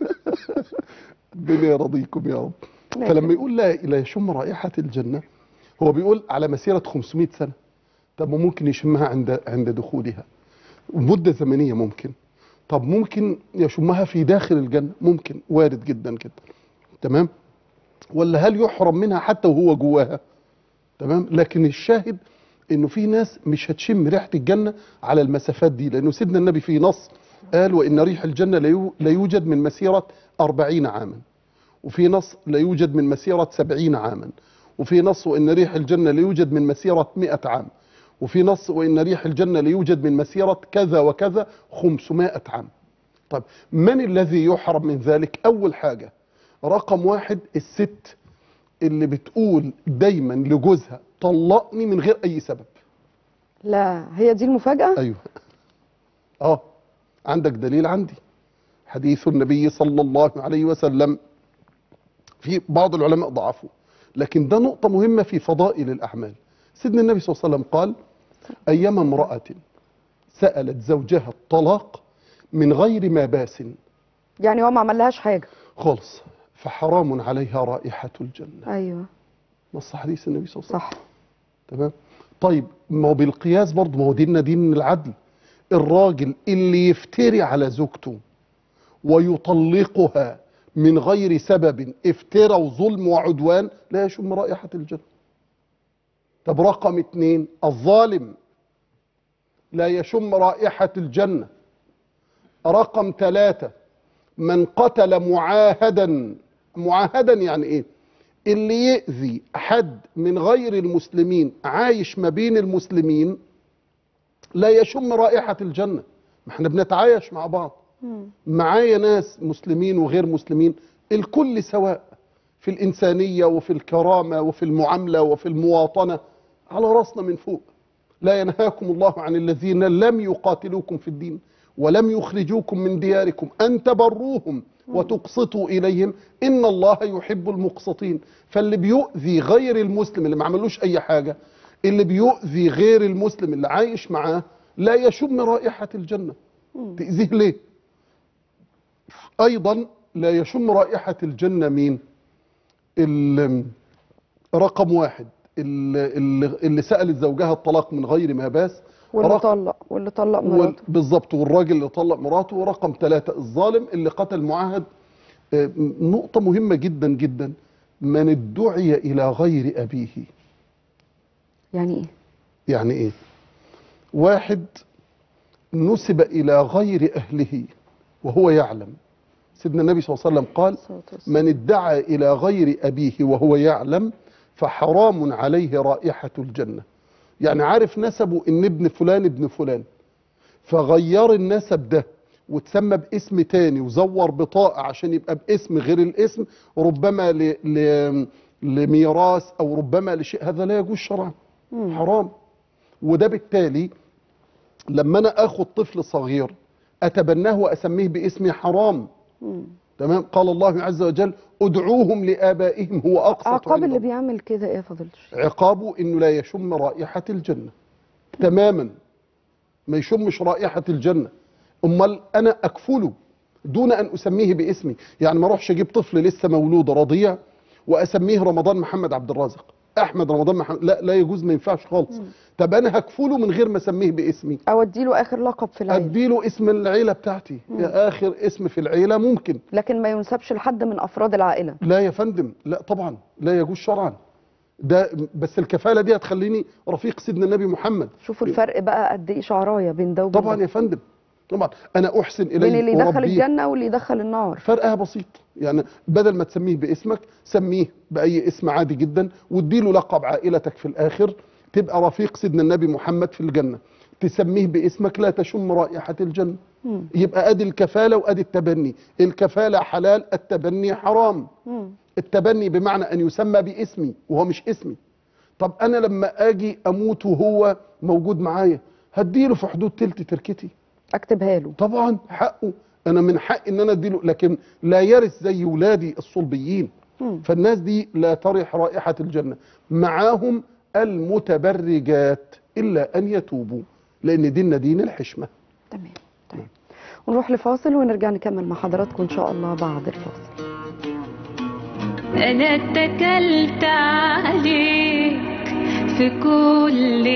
ربنا يرضيكم يا رب فلما يقول لا لا يشم رائحة الجنة هو بيقول على مسيرة 500 سنة طب ما ممكن يشمها عند عند دخولها مدة زمنية ممكن طب ممكن يشمها في داخل الجنة ممكن وارد جدا جدا تمام ولا هل يحرم منها حتى وهو جواها تمام لكن الشاهد انه في ناس مش هتشم ريحه الجنه على المسافات دي لانه سيدنا النبي في نص قال وان ريح الجنه لا يو- لا يوجد من مسيره أربعين عاما وفي نص لا يوجد من مسيره سبعين عاما وفي نص وان ريح الجنه لا يوجد من مسيره مئة عام وفي نص وان ريح الجنه لا يوجد من مسيره كذا وكذا خمسمائة عام طيب من الذي يحرم من ذلك اول حاجه رقم واحد الست اللي بتقول دايما لجوزها طلقني من غير اي سبب لا هي دي المفاجاه ايوه اه عندك دليل عندي حديث النبي صلى الله عليه وسلم في بعض العلماء ضعفوا لكن ده نقطة مهمة في فضائل الأعمال سيدنا النبي صلى الله عليه وسلم قال أيما امرأة سألت زوجها الطلاق من غير ما باس يعني هو ما عملهاش حاجه خالص فحرام عليها رائحة الجنة ايوه نص حديث النبي صلى الله عليه وسلم صح تمام طيب ما هو بالقياس برضه ما هو ديننا دين العدل الراجل اللي يفتري على زوجته ويطلقها من غير سبب افترى وظلم وعدوان لا يشم رائحة الجنة طب رقم اتنين الظالم لا يشم رائحة الجنة رقم ثلاثة من قتل معاهدا معاهدا يعني ايه اللي يأذي حد من غير المسلمين عايش ما بين المسلمين لا يشم رائحة الجنة ما احنا بنتعايش مع بعض معايا ناس مسلمين وغير مسلمين الكل سواء في الإنسانية وفي الكرامة وفي المعاملة وفي المواطنة على راسنا من فوق لا ينهاكم الله عن الذين لم يقاتلوكم في الدين ولم يخرجوكم من دياركم أن تبروهم وتقسطوا إليهم إن الله يحب المقسطين فاللي بيؤذي غير المسلم اللي ما عملوش أي حاجة اللي بيؤذي غير المسلم اللي عايش معاه لا يشم رائحة الجنة تأذيه ليه أيضا لا يشم رائحة الجنة مين ال- رقم واحد اللي, اللي, اللي سألت زوجها الطلاق من غير ما باس واللي رقم- طلق واللي طلق وال- مراته بالظبط والراجل اللي طلق مراته ورقم ثلاثة الظالم اللي قتل معاهد آه، نقطة مهمة جدا جدا من ادعي إلى غير أبيه يعني ايه يعني إيه واحد نسب إلى غير أهله وهو يعلم سيدنا النبي صلى الله عليه وسلم قال الصلاة والسلام. من ادعى إلى غير أبيه وهو يعلم فحرام عليه رائحة الجنة يعني عارف نسبه إن ابن فلان ابن فلان فغير النسب ده وتسمى باسم تاني وزور بطاقة عشان يبقى باسم غير الاسم ربما ل... ل... لميراث أو ربما لشيء هذا لا يجوز شرعا حرام وده بالتالي لما أنا أخذ طفل صغير أتبناه وأسميه باسمي حرام تمام قال الله عز وجل ادعوهم لآبائهم هو أقسط عقاب عند اللي الله. بيعمل كده ايه يا فضيلة الشيخ عقابه انه لا يشم رائحة الجنة تماما ما يشمش رائحة الجنة امال انا اكفله دون ان اسميه باسمي يعني ما اروحش اجيب طفل لسه مولود رضيع واسميه رمضان محمد عبد الرازق احمد رمضان محمد لا لا يجوز ما ينفعش خالص طب انا هكفله من غير ما اسميه باسمي او اديله اخر لقب في العيله اديله اسم العيله بتاعتي يا اخر اسم في العيله ممكن لكن ما ينسبش لحد من افراد العائله لا يا فندم لا طبعا لا يجوز شرعا ده بس الكفاله دي هتخليني رفيق سيدنا النبي محمد شوفوا الفرق بقى قد ايه شعرايه بين ده وبين طبعا ده. يا فندم طبعا انا احسن اليه بين اللي يدخل وأربيه. الجنه واللي يدخل النار فرقها بسيط يعني بدل ما تسميه باسمك سميه باي اسم عادي جدا واديله لقب عائلتك في الاخر تبقى رفيق سيدنا النبي محمد في الجنه تسميه باسمك لا تشم رائحه الجنه يبقى ادي الكفاله وادي التبني الكفاله حلال التبني حرام مم. التبني بمعنى ان يسمى باسمي وهو مش اسمي طب انا لما اجي اموت وهو موجود معايا هديله في حدود تلت تركتي اكتبها له طبعا حقه انا من حق ان انا اديله لكن لا يرث زي ولادي الصلبيين مم. فالناس دي لا ترح رائحه الجنه معاهم المتبرجات الا ان يتوبوا لان ديننا دين الحشمه تمام تمام ونروح لفاصل ونرجع نكمل مع حضراتكم ان شاء الله بعد الفاصل أنا اتكلت عليك في كل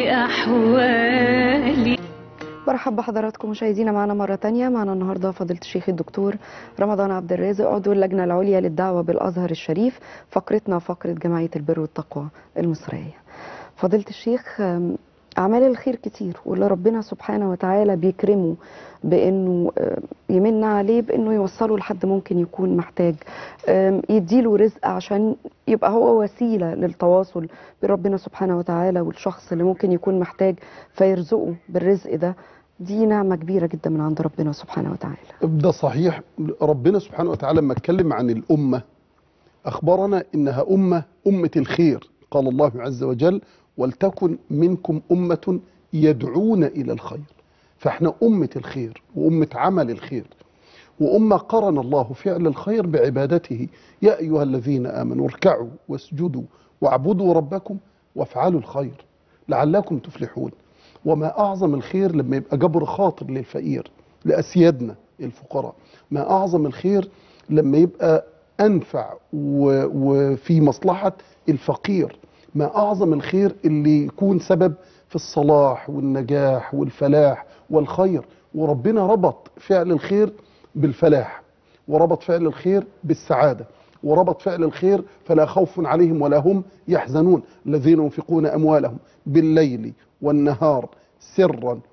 أحوالي برحب بحضراتكم مشاهدينا معنا مرة تانية معنا النهاردة فضيلة الشيخ الدكتور رمضان عبد الرازق عضو اللجنة العليا للدعوة بالأزهر الشريف فقرتنا فقرة جمعية البر والتقوى المصرية فضيلة الشيخ أم، أعمال الخير كتير واللي ربنا سبحانه وتعالى بيكرمه بأنه أم، يمن عليه بأنه يوصله لحد ممكن يكون محتاج أم، يديله رزق عشان يبقى هو وسيلة للتواصل بربنا سبحانه وتعالى والشخص اللي ممكن يكون محتاج فيرزقه بالرزق ده دي نعمة كبيرة جدا من عند ربنا سبحانه وتعالى ده صحيح ربنا سبحانه وتعالى لما اتكلم عن الامه اخبرنا انها امه امه الخير قال الله عز وجل ولتكن منكم امه يدعون الى الخير فاحنا امه الخير وامه عمل الخير وأمة قرن الله فعل الخير بعبادته يا أيها الذين آمنوا اركعوا واسجدوا واعبدوا ربكم وافعلوا الخير لعلكم تفلحون وما أعظم الخير لما يبقى جبر خاطر للفقير لأسيادنا الفقراء ما أعظم الخير لما يبقى أنفع و- وفي مصلحة الفقير ما أعظم الخير اللي يكون سبب في الصلاح والنجاح والفلاح والخير وربنا ربط فعل الخير بالفلاح وربط فعل الخير بالسعادة وربط فعل الخير فلا خوف عليهم ولا هم يحزنون الذين ينفقون أموالهم بالليل والنهار سرا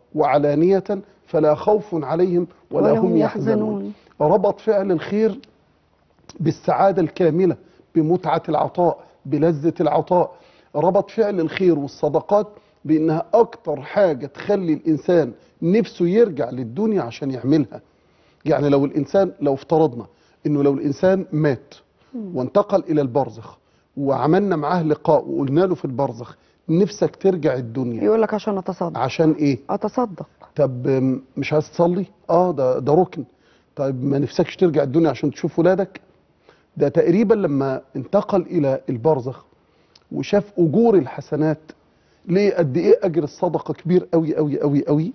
وعلانية فلا خوف عليهم ولا, هم يحزنون ربط فعل الخير بالسعادة الكاملة بمتعة العطاء بلذة العطاء ربط فعل الخير والصدقات بأنها أكتر حاجة تخلي الإنسان نفسه يرجع للدنيا عشان يعملها يعني لو الإنسان لو افترضنا أنه لو الإنسان مات وانتقل إلى البرزخ وعملنا معاه لقاء وقلنا له في البرزخ نفسك ترجع الدنيا يقول لك عشان اتصدق عشان إيه اتصدق طب م- مش عايز تصلي اه ده ده ركن طيب ما نفسكش ترجع الدنيا عشان تشوف ولادك ده تقريبا لما انتقل الى البرزخ وشاف اجور الحسنات ليه قد ايه اجر الصدقه كبير قوي قوي قوي قوي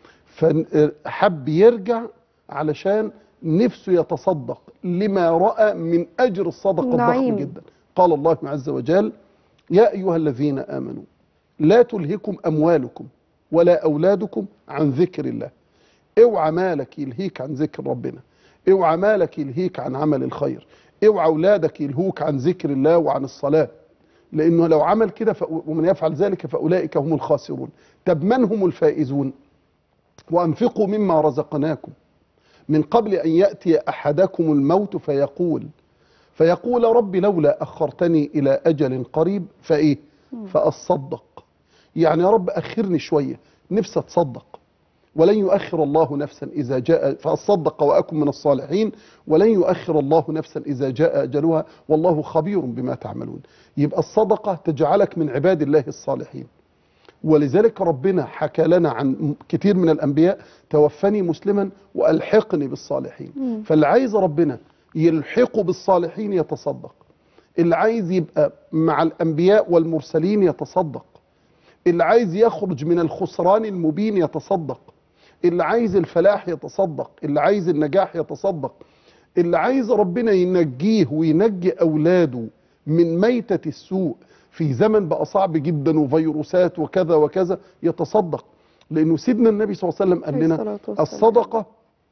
فحب يرجع علشان نفسه يتصدق لما راى من اجر الصدقه الضخم نعيم. جدا قال الله عز وجل يا ايها الذين امنوا لا تلهكم اموالكم ولا اولادكم عن ذكر الله اوعى مالك يلهيك عن ذكر ربنا اوعى مالك يلهيك عن عمل الخير اوعى اولادك يلهوك عن ذكر الله وعن الصلاه لانه لو عمل كده فأ- ومن يفعل ذلك فاولئك هم الخاسرون طب من هم الفائزون وانفقوا مما رزقناكم من قبل ان ياتي احدكم الموت فيقول فيقول رب لولا اخرتني الى اجل قريب فايه فاصدق يعني يا رب اخرني شويه نفسي اتصدق ولن يؤخر الله نفسا اذا جاء فاصدق واكن من الصالحين ولن يؤخر الله نفسا اذا جاء اجلها والله خبير بما تعملون يبقى الصدقه تجعلك من عباد الله الصالحين ولذلك ربنا حكى لنا عن كتير من الانبياء توفني مسلما والحقني بالصالحين فاللي عايز ربنا يلحقه بالصالحين يتصدق اللي عايز يبقى مع الانبياء والمرسلين يتصدق اللي عايز يخرج من الخسران المبين يتصدق اللي عايز الفلاح يتصدق اللي عايز النجاح يتصدق اللي عايز ربنا ينجيه وينجي اولاده من ميتة السوء في زمن بقى صعب جدا وفيروسات وكذا وكذا يتصدق لانه سيدنا النبي صلى الله عليه وسلم قال عليه لنا الصلاة والسلام. الصدقة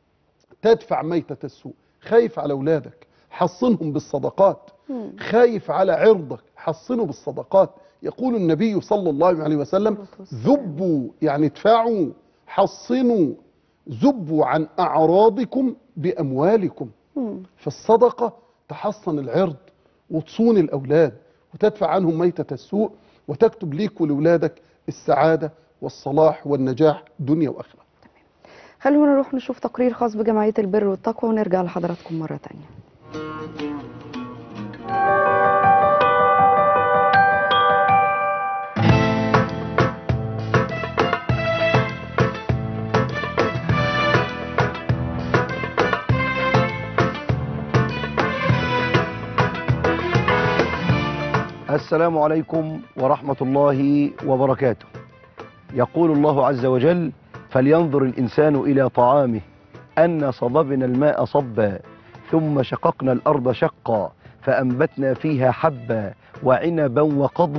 تدفع ميتة السوء خايف على اولادك حصنهم بالصدقات خايف على عرضك حصنه بالصدقات يقول النبي صلى الله عليه وسلم ذبوا يعني ادفعوا حصنوا ذبوا عن اعراضكم باموالكم فالصدقه تحصن العرض وتصون الاولاد وتدفع عنهم ميته السوء وتكتب ليك ولولادك السعاده والصلاح والنجاح دنيا واخره خلونا نروح نشوف تقرير خاص بجمعية البر والتقوى ونرجع لحضراتكم مرة تانية السلام عليكم ورحمة الله وبركاته يقول الله عز وجل فلينظر الإنسان إلى طعامه أن صببنا الماء صبا ثم شققنا الأرض شقا فأنبتنا فيها حبا وعنبا وقضبا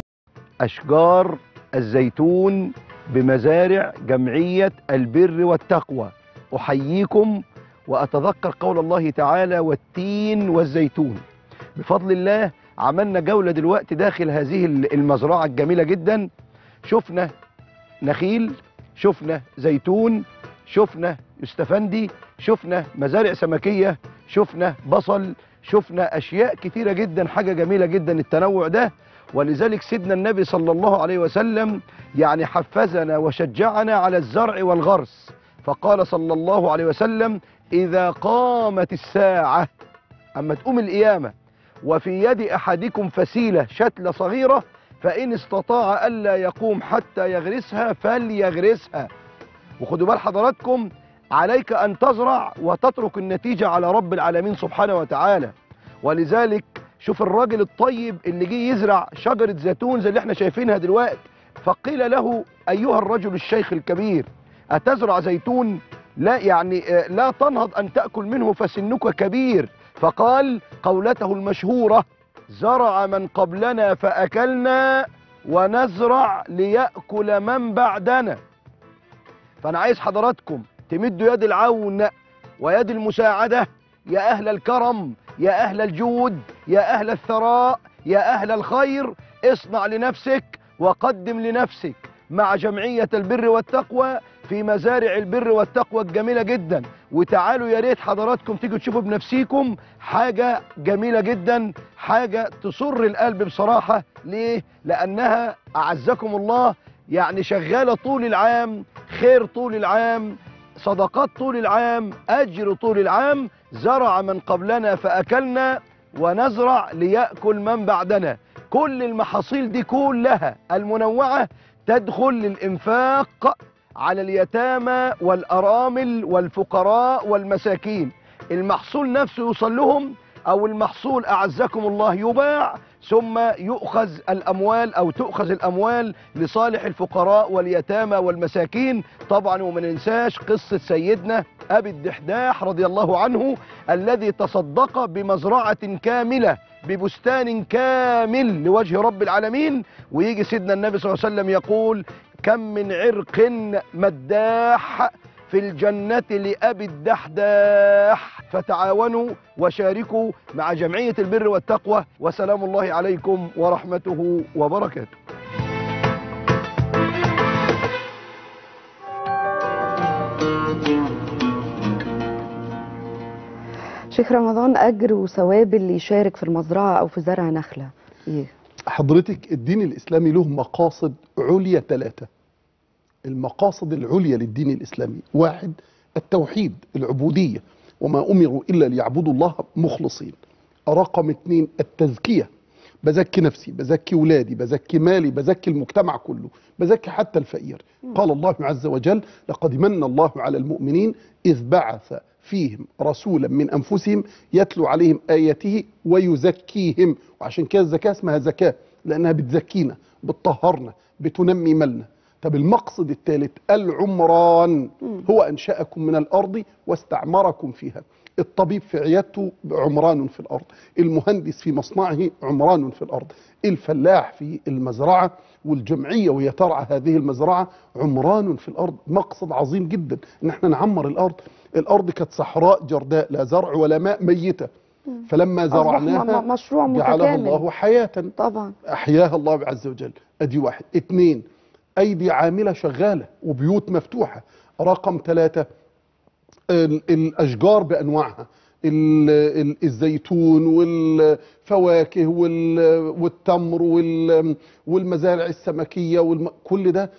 أشجار الزيتون بمزارع جمعية البر والتقوى أحييكم وأتذكر قول الله تعالى والتين والزيتون بفضل الله عملنا جولة دلوقتي داخل هذه المزرعة الجميلة جدا شفنا نخيل شفنا زيتون شفنا يستفندي شفنا مزارع سمكية شفنا بصل شفنا أشياء كتيرة جدا حاجة جميلة جدا التنوع ده ولذلك سيدنا النبي صلى الله عليه وسلم يعني حفزنا وشجعنا على الزرع والغرس فقال صلى الله عليه وسلم إذا قامت الساعة أما تقوم القيامة وفي يد أحدكم فسيلة شتلة صغيرة فإن استطاع ألا يقوم حتى يغرسها فليغرسها وخدوا بال حضراتكم عليك أن تزرع وتترك النتيجة على رب العالمين سبحانه وتعالى ولذلك شوف الراجل الطيب اللي جه يزرع شجرة زيتون زي اللي احنا شايفينها دلوقتي فقيل له أيها الرجل الشيخ الكبير أتزرع زيتون لا يعني آه، لا تنهض أن تأكل منه فسنك كبير فقال قولته المشهورة زرع من قبلنا فأكلنا ونزرع ليأكل من بعدنا فأنا عايز حضراتكم تمدوا يد العون ويد المساعدة يا أهل الكرم يا أهل الجود يا أهل الثراء يا أهل الخير اصنع لنفسك وقدم لنفسك مع جمعية البر والتقوى في مزارع البر والتقوى الجميله جدا وتعالوا يا ريت حضراتكم تيجوا تشوفوا بنفسيكم حاجه جميله جدا حاجه تسر القلب بصراحه ليه لانها اعزكم الله يعني شغاله طول العام خير طول العام صدقات طول العام اجر طول العام زرع من قبلنا فاكلنا ونزرع ليأكل من بعدنا كل المحاصيل دي كلها المنوعة تدخل للإنفاق على اليتامى والأرامل والفقراء والمساكين المحصول نفسه يوصل لهم أو المحصول أعزكم الله يباع ثم يؤخذ الأموال أو تؤخذ الأموال لصالح الفقراء واليتامى والمساكين طبعا وما ننساش قصة سيدنا أبي الدحداح رضي الله عنه الذي تصدق بمزرعة كاملة ببستان كامل لوجه رب العالمين ويجي سيدنا النبي صلى الله عليه وسلم يقول كم من عرق مداح في الجنة لأبي الدحداح فتعاونوا وشاركوا مع جمعية البر والتقوى وسلام الله عليكم ورحمته وبركاته شيخ رمضان اجر وثواب اللي يشارك في المزرعه او في زرع نخله ايه حضرتك الدين الإسلامي له مقاصد عليا ثلاثة المقاصد العليا للدين الإسلامي واحد التوحيد العبودية وما أمروا إلا ليعبدوا الله مخلصين رقم اثنين التزكية بزكي نفسي بزكي ولادي بزكي مالي بزكي المجتمع كله بزكي حتى الفقير قال الله عز وجل لقد من الله على المؤمنين إذ بعث فيهم رسولا من أنفسهم يتلو عليهم آياته ويزكيهم وعشان كده الزكاة اسمها زكاة لأنها بتزكينا بتطهرنا بتنمي مالنا طب المقصد الثالث العمران هو أنشأكم من الأرض واستعمركم فيها الطبيب في عيادته عمران في الأرض المهندس في مصنعه عمران في الأرض الفلاح في المزرعة والجمعية وهي ترعى هذه المزرعة عمران في الأرض مقصد عظيم جدا ان احنا نعمر الأرض الأرض كانت صحراء جرداء لا زرع ولا ماء ميتة فلما أصبح م- زرعناها م- مشروع جعلها متكامل. الله حياة طبعا احياها الله عز وجل ادي واحد اتنين ايدي عامله شغاله وبيوت مفتوحه رقم ثلاثة ال- الاشجار بانواعها ال- ال- الزيتون والفواكه وال- والتمر وال- والمزارع السمكيه والم... كل ده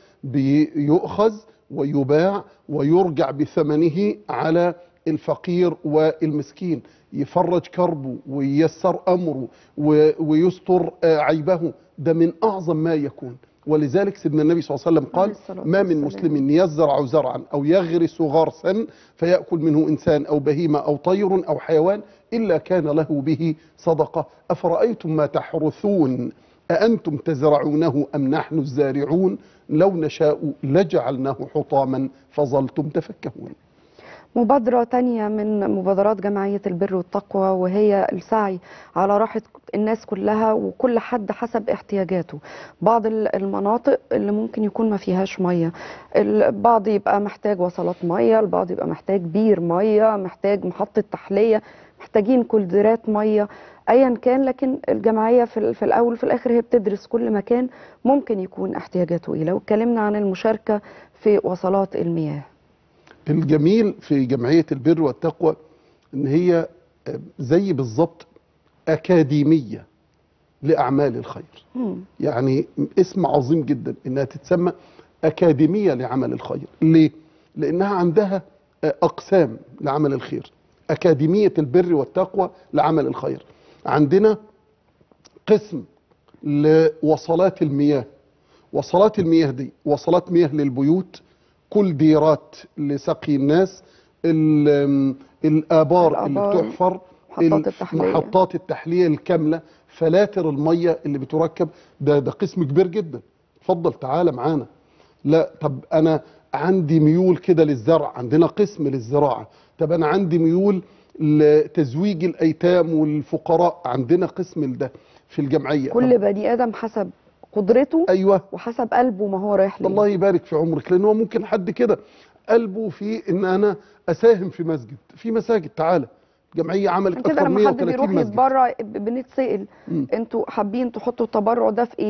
بيؤخذ ويباع ويرجع بثمنه على الفقير والمسكين يفرج كربه وييسر امره و- ويستر آه، عيبه ده من اعظم ما يكون ولذلك سيدنا النبي صلى الله عليه وسلم قال عليه الصلاة ما من والسلام. مسلم يزرع زرعا او يغرس غرسا فياكل منه انسان او بهيمه او طير او حيوان الا كان له به صدقه افرايتم ما تحرثون أأنتم تزرعونه أم نحن الزارعون لو نشاء لجعلناه حطاما فظلتم تفكهون مبادرة تانية من مبادرات جمعية البر والتقوى وهي السعي على راحة الناس كلها وكل حد حسب احتياجاته بعض ال- المناطق اللي ممكن يكون ما فيهاش مية البعض يبقى محتاج وصلات مية البعض يبقى محتاج بير مية محتاج محطة تحلية محتاجين كولدرات مية ايا كان لكن الجمعية في, ال- في الاول وفي الاخر هي بتدرس كل مكان ممكن يكون احتياجاته ايه لو اتكلمنا عن المشاركة في وصلات المياه الجميل في جمعية البر والتقوى ان هي زي بالظبط أكاديمية لأعمال الخير مم. يعني اسم عظيم جدا انها تتسمى أكاديمية لعمل الخير ليه؟ لأنها عندها أقسام لعمل الخير أكاديمية البر والتقوى لعمل الخير عندنا قسم لوصلات المياه وصلات المياه دي وصلات مياه للبيوت كل ديرات لسقي الناس ال- الآبار اللي الآبار، بتحفر محطات ال- التحلية. محطات التحلية الكاملة فلاتر المية اللي بتركب ده ده قسم كبير جدا اتفضل تعالى معانا لا طب انا عندي ميول كده للزرع عندنا قسم للزراعة طب انا عندي ميول لتزويج الايتام والفقراء عندنا قسم لده في الجمعية كل طب بني ادم حسب قدرته ايوه وحسب قلبه ما هو رايح ليه الله يبارك في عمرك لان هو ممكن حد كده قلبه في ان انا اساهم في مسجد في مساجد تعالى جمعيه عملت كده اكثر من لما حد 130 بيروح مسجد يتبرع ب- بنتسال مم. انتوا حابين تحطوا التبرع ده في ايه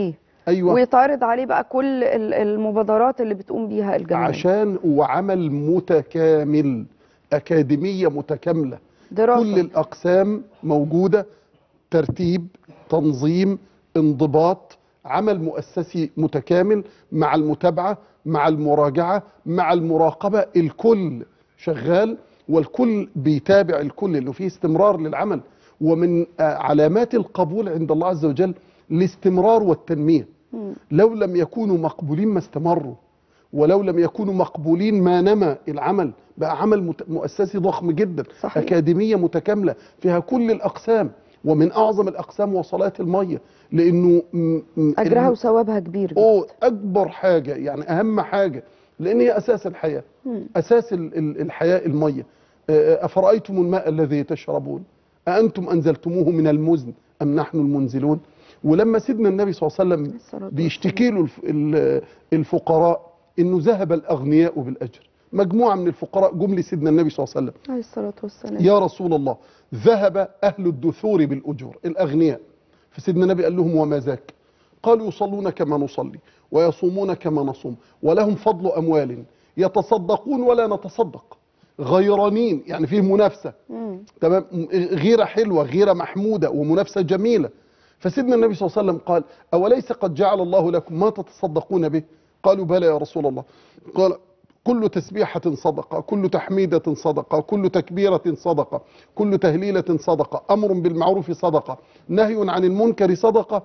ايوه ويتعرض عليه بقى كل ال- المبادرات اللي بتقوم بيها الجمعيه عشان هو عمل متكامل اكاديميه متكامله دراسه كل الاقسام موجوده ترتيب تنظيم انضباط عمل مؤسسي متكامل مع المتابعه مع المراجعه مع المراقبه الكل شغال والكل بيتابع الكل انه في استمرار للعمل ومن آه، علامات القبول عند الله عز وجل الاستمرار والتنميه مم. لو لم يكونوا مقبولين ما استمروا ولو لم يكونوا مقبولين ما نما العمل بقى عمل مت- مؤسسي ضخم جدا صحيح. أكاديمية متكاملة فيها كل الأقسام ومن أعظم الأقسام وصلات المية لأنه م- م- اجرها ال- وثوابها كبير جدا أوه أكبر حاجة يعني أهم حاجة لأن هي أساس الحياة مم. أساس ال- ال- الحياة المية آه، أفرأيتم الماء الذي تشربون أأنتم أنزلتموه من المزن أم نحن المنزلون ولما سيدنا النبي صلى الله عليه وسلم الصلاة بيشتكي له الف- ال- الفقراء انه ذهب الاغنياء بالاجر مجموعه من الفقراء جم لسيدنا النبي صلى الله عليه وسلم عليه الصلاه والسلام يا رسول الله ذهب اهل الدثور بالاجور الاغنياء فسيدنا النبي قال لهم وما ذاك قالوا يصلون كما نصلي ويصومون كما نصوم ولهم فضل اموال يتصدقون ولا نتصدق غيرانين يعني فيه منافسه مم. تمام غيرة حلوة غيرة محمودة ومنافسة جميلة فسيدنا النبي صلى الله عليه وسلم قال أوليس قد جعل الله لكم ما تتصدقون به قالوا بلى يا رسول الله قال كل تسبيحة صدقة كل تحميدة صدقة كل تكبيرة صدقة كل تهليلة صدقة أمر بالمعروف صدقة نهي عن المنكر صدقة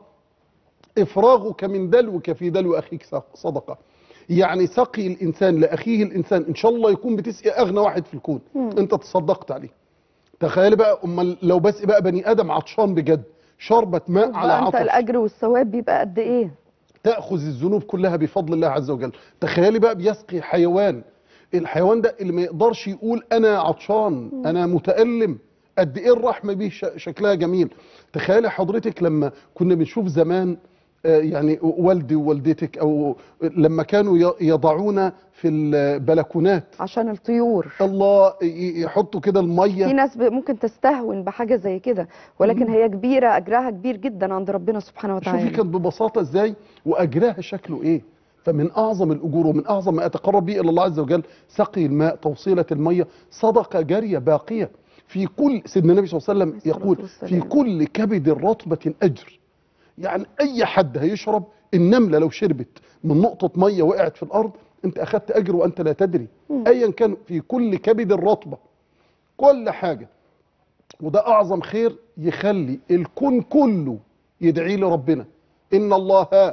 إفراغك من دلوك في دلو أخيك صدقة يعني سقي الإنسان لأخيه الإنسان إن شاء الله يكون بتسقي أغنى واحد في الكون مم. أنت تصدقت عليه تخيل بقى امال لو بس بقى بني ادم عطشان بجد شربة ماء على بقى انت عطش الاجر والثواب بيبقى قد ايه تاخذ الذنوب كلها بفضل الله عز وجل تخيلي بقى بيسقي حيوان الحيوان ده اللي ما يقدرش يقول انا عطشان انا متالم قد ايه الرحمه بيه ش- شكلها جميل تخيلي حضرتك لما كنا بنشوف زمان آه، يعني والدي ووالدتك او لما كانوا ي- يضعون في البلكونات عشان الطيور الله ي- يحطوا كده في الميه ناس ب- ممكن تستهون بحاجه زي كده ولكن هي كبيره اجرها كبير جدا عند ربنا سبحانه شوفي وتعالى كانت ببساطه ازاي واجرها شكله ايه فمن اعظم الاجور ومن اعظم ما اتقرب به الى الله عز وجل سقي الماء توصيله الميه صدقه جاريه باقيه في كل سيدنا النبي صلى الله عليه وسلم الصلاة يقول والسلام. في كل كبد رطبه اجر يعني اي حد هيشرب النمله لو شربت من نقطه ميه وقعت في الارض انت اخذت اجر وانت لا تدري ايا كان في كل كبد رطبه كل حاجه وده اعظم خير يخلي الكون كله يدعي لربنا ان الله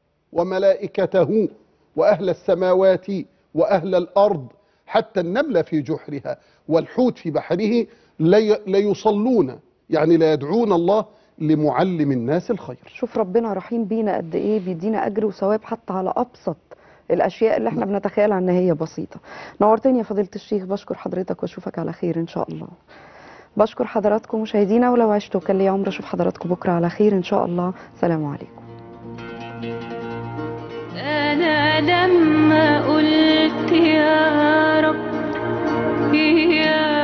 وملائكته واهل السماوات واهل الارض حتى النمله في جحرها والحوت في بحره لي- ليصلون يعني لا يدعون الله لمعلم الناس الخير شوف ربنا رحيم بينا قد ايه بيدينا اجر وثواب حتى على ابسط الاشياء اللي احنا بنتخيلها ان هي بسيطه نورتني يا فضيله الشيخ بشكر حضرتك واشوفك على خير ان شاء الله بشكر حضراتكم مشاهدينا ولو عشتوا كان لي عمر اشوف حضراتكم بكره على خير ان شاء الله سلام عليكم أنا لما قلت يا رب يا